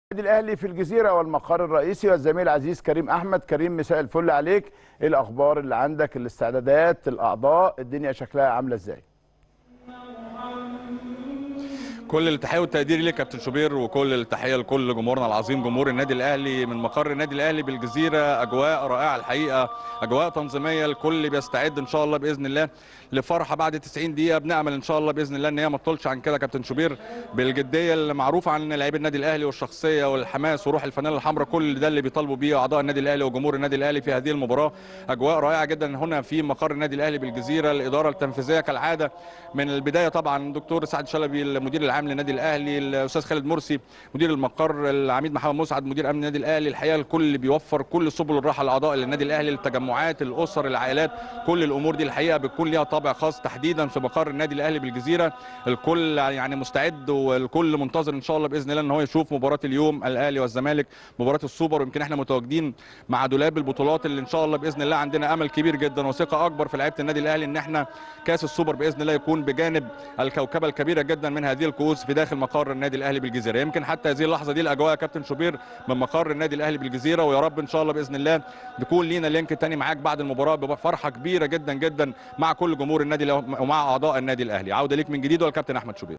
النادي الاهلي في الجزيره والمقر الرئيسي والزميل العزيز كريم احمد كريم مساء الفل عليك ايه الاخبار اللي عندك الاستعدادات الاعضاء الدنيا شكلها عامله ازاي كل التحيه والتقدير ليك كابتن شوبير وكل التحيه لكل جمهورنا العظيم جمهور النادي الاهلي من مقر النادي الاهلي بالجزيره اجواء رائعه الحقيقه اجواء تنظيميه الكل بيستعد ان شاء الله باذن الله لفرحه بعد 90 دقيقه بنامل ان شاء الله باذن الله ان هي ما تطولش عن كده كابتن شوبير بالجديه اللي معروفه عن لعيبه النادي الاهلي والشخصيه والحماس وروح الفانيلا الحمراء كل ده اللي بيطالبوا بيه اعضاء النادي الاهلي وجمهور النادي الاهلي في هذه المباراه اجواء رائعه جدا هنا في مقر النادي الاهلي بالجزيره الاداره التنفيذيه كالعاده من البدايه طبعا الدكتور سعد شلبي المدير العام للنادي الاهلي الاستاذ خالد مرسي مدير المقر العميد محمد مسعد مدير امن النادي الاهلي الحقيقه الكل بيوفر كل سبل الراحه لاعضاء النادي الاهلي التجمعات الاسر العائلات كل الامور دي الحقيقه بتكون ليها طابع خاص تحديدا في مقر النادي الاهلي بالجزيره الكل يعني مستعد والكل منتظر ان شاء الله باذن الله ان هو يشوف مباراه اليوم الاهلي والزمالك مباراه السوبر ويمكن احنا متواجدين مع دولاب البطولات اللي ان شاء الله باذن الله عندنا امل كبير جدا وثقه اكبر في لعيبه النادي الاهلي ان احنا كاس السوبر باذن الله يكون بجانب الكوكبه الكبيره جدا من هذه الكؤوس في داخل مقر النادي الاهلي بالجزيره يمكن حتى هذه اللحظه دي الاجواء يا كابتن شوبير من مقر النادي الاهلي بالجزيره ويا رب ان شاء الله باذن الله يكون لينا لينك تاني معاك بعد المباراه بفرحه كبيره جدا جدا مع كل جمهور النادي ومع اعضاء النادي الاهلي عوده ليك من جديد والكابتن احمد شوبير